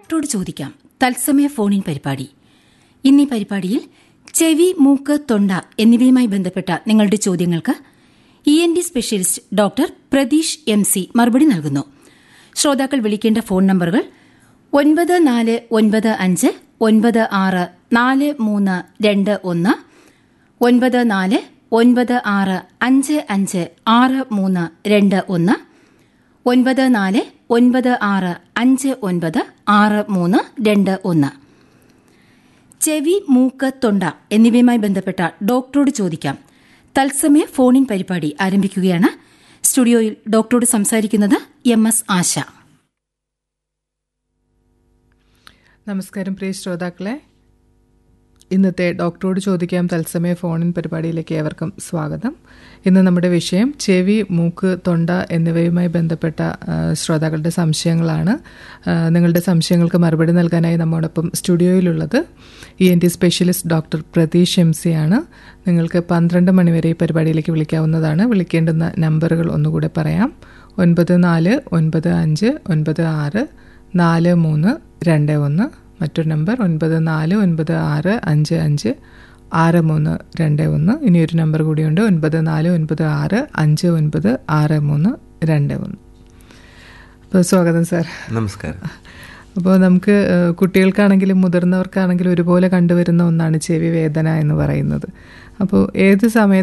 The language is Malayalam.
ഡോക്ടറോട് ചോദിക്കാം തത്സമയ ഫോണിൻ പരിപാടി ഇന്നീ പരിപാടിയിൽ ചെവി മൂക്ക് തൊണ്ട എന്നിവയുമായി ബന്ധപ്പെട്ട നിങ്ങളുടെ ചോദ്യങ്ങൾക്ക് E N D specialist doctor Pratheesh M C മറുപടി നൽകുന്നു ശ്രോതാക്കൾ വിളിക്കേണ്ട ഫോൺ നമ്പറുകൾ ഒൻപത് നാല് ഒൻപത് അഞ്ച് ഒൻപത് ആറ് നാല് മൂന്ന് രണ്ട് ഒന്ന് ഒൻപത് നാല് ഒൻപത് ആറ് അഞ്ച് അഞ്ച് ആറ് മൂന്ന് രണ്ട് ഒന്ന് ഒൻപത് നാല് ഒൻപത് ആറ് അഞ്ച് ഒൻപത് ആറ് മൂന്ന് രണ്ട് ഒന്ന് ചെവി മൂക്ക് തൊണ്ട എന്നിവയുമായി ബന്ധപ്പെട്ട ഡോക്ടറോട് ചോദിക്കാം തത്സമയ ഫോണിൻ പരിപാടി ആരംഭിക്കുകയാണ് സ്റ്റുഡിയോയിൽ ഡോക്ടറോട് സംസാരിക്കുന്നത് എം എസ് ആശ നമസ്കാരം പ്രിയ ശ്രോതാക്കളെ ഇന്നത്തെ ഡോക്ടറോട് ചോദിക്കാം തത്സമയ ഫോണിൻ പരിപാടിയിലേക്ക് ഏവർക്കും സ്വാഗതം ഇന്ന് നമ്മുടെ വിഷയം ചെവി മൂക്ക് തൊണ്ട എന്നിവയുമായി ബന്ധപ്പെട്ട ആ, ശ്രോതാക്കളുടെ സംശയങ്ങളാണ് ആ, നിങ്ങളുടെ സംശയങ്ങൾക്ക് മറുപടി നൽകാനായി നമ്മോടൊപ്പം സ്റ്റുഡിയോയിലുള്ളത് E N T specialist doctor Pratheesh M C ആണ് നിങ്ങൾക്ക് പന്ത്രണ്ട് മണിവരെ ഈ പരിപാടിയിലേക്ക് വിളിക്കാവുന്നതാണ് വിളിക്കേണ്ടുന്ന നമ്പറുകൾ ഒന്നുകൂടെ പറയാം ഒൻപത് നാല് ഒൻപത് അഞ്ച് ഒൻപത് ആറ് നാല് മൂന്ന് രണ്ട് ഒന്ന് മറ്റൊരു നമ്പർ ഒൻപത് നാല് ഒൻപത് ആറ് അഞ്ച് അഞ്ച് ആറ് മൂന്ന് രണ്ട് ഒന്ന് ഇനി ഒരു നമ്പർ കൂടിയുണ്ട് ഒൻപത് നാല് ഒൻപത് ആറ് അഞ്ച് ഒൻപത് ആറ് മൂന്ന് രണ്ട് ഒന്ന് അപ്പോൾ സ്വാഗതം സാർ നമസ്കാരം അപ്പോൾ നമുക്ക് ഏഹ്, കുട്ടികൾക്കാണെങ്കിലും മുതിർന്നവർക്കാണെങ്കിലും ഒരുപോലെ കണ്ടുവരുന്ന ഒന്നാണ് ചെവി വേദന എന്ന് പറയുന്നത് അപ്പോൾ ഏത് സമയത്ത്